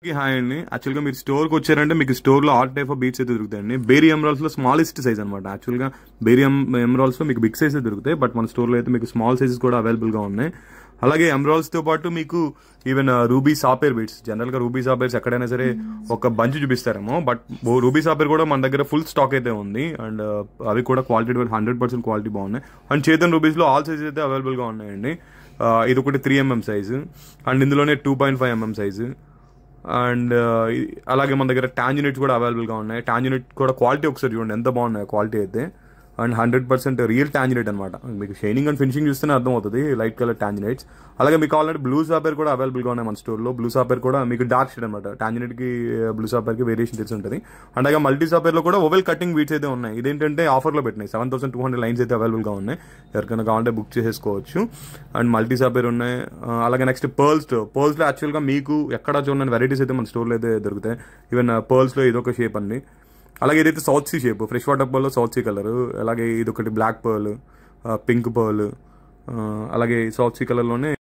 hi అండి యాక్చువల్గా మీరు స్టోర్కి వచ్చారంటే మీకు స్టోర్లో ఆల్ టైప్ ఆఫ్ బీట్స్ అయితే దొరుకుతాయండి బేరీ ఎమరాల్స్లో స్మాలెస్ట్ సైజ్ అనమాట యాక్చువల్గా బేరీ ఎమరాల్స్లో మీకు బిగ్ సైజ్ దొరుకుతాయి బట్ మన స్టోర్లో అయితే మీకు స్మాల్ సైజెస్ కూడా అవైలబుల్గా ఉన్నాయి అలాగే ఎమరాల్స్తో పాటు మీకు ఈవెన్ రూబీ సాపేర్ బీట్స్ జనరల్గా రూబీ సాపేర్స్ ఎక్కడైనా సరే ఒక బంచ్ చూపిస్తారేమో బట్ రూబీ సాపేర్ కూడా మన దగ్గర ఫుల్ స్టాక్ అయితే ఉంది అండ్ అవి కూడా క్వాలిటీ హండ్రెడ్ పర్సెంట్ క్వాలిటీ బాగున్నాయి అండ్ చేతన్ రూబీస్లో ఆల్ సైజెస్ అయితే అవైలబుల్గా ఉన్నాయండి ఆ, ఇది ఒకటి త్రీ ఎంఎం సైజు అండ్ ఇందులోనే two point five MM size and అలాగే మన దగ్గర టాంజినెట్స్ కూడా అవైలబుల్గా ఉన్నాయి టాంజినెట్ కూడా క్వాలిటీ ఒకసారి చూడండి ఎంత బాగున్నాయి క్వాలిటీ అయితే and hundred percent real tanzanite అనమాట మీకు షైనింగ్ అండ్ ఫినిషింగ్ చూస్తేనే అర్థమవుతుంది లైట్ కలర్ టాంజినెట్స్ అలాగే మీకు కావాలంటే బ్లూ సాపేర్ కూడా అవైలబుల్గా ఉన్నాయి మన స్టోర్లో బ్లూ సాపేర్ కూడా మీకు డార్క్ షేడ్ అనమాట టాంజినెట్కి బ్లూ సాపేర్కి వేరియేషన్ తెలిసి ఉంటుంది అండ్ అలాగే మల్టీ సాపేర్లో కూడా ఓవెల్ కటింగ్ వీట్స్ అయితే ఉన్నాయి ఇదేంటంటే ఆఫర్లో పెట్టినాయి seven thousand two hundred lines అయితే అవైలబుల్గా ఉన్నాయి ఎవరికైనా కావాలంటే బుక్ చేసేసుకోవచ్చు అండ్ మల్టీ సాపేర్ ఉన్నాయి ఆ, అలాగే నెక్స్ట్ పర్ల్స్ పర్ల్స్లో యాక్చువల్గా మీకు ఎక్కడ చూడండి వెరైటీస్ అయితే మన స్టోర్లో అయితే దొరుకుతాయి ఈవెన్ పర్ల్స్లో ఇదొక షేప్ అండి అలాగే ఇదైతే south sea shape fresh water పర్ల్లో సౌత్ సీ కలర్ అలాగే ఇది ఒకటి బ్లాక్ పర్ల్ పింక్ పర్ల్ అలాగే సౌత్ సీ కలర్లోనే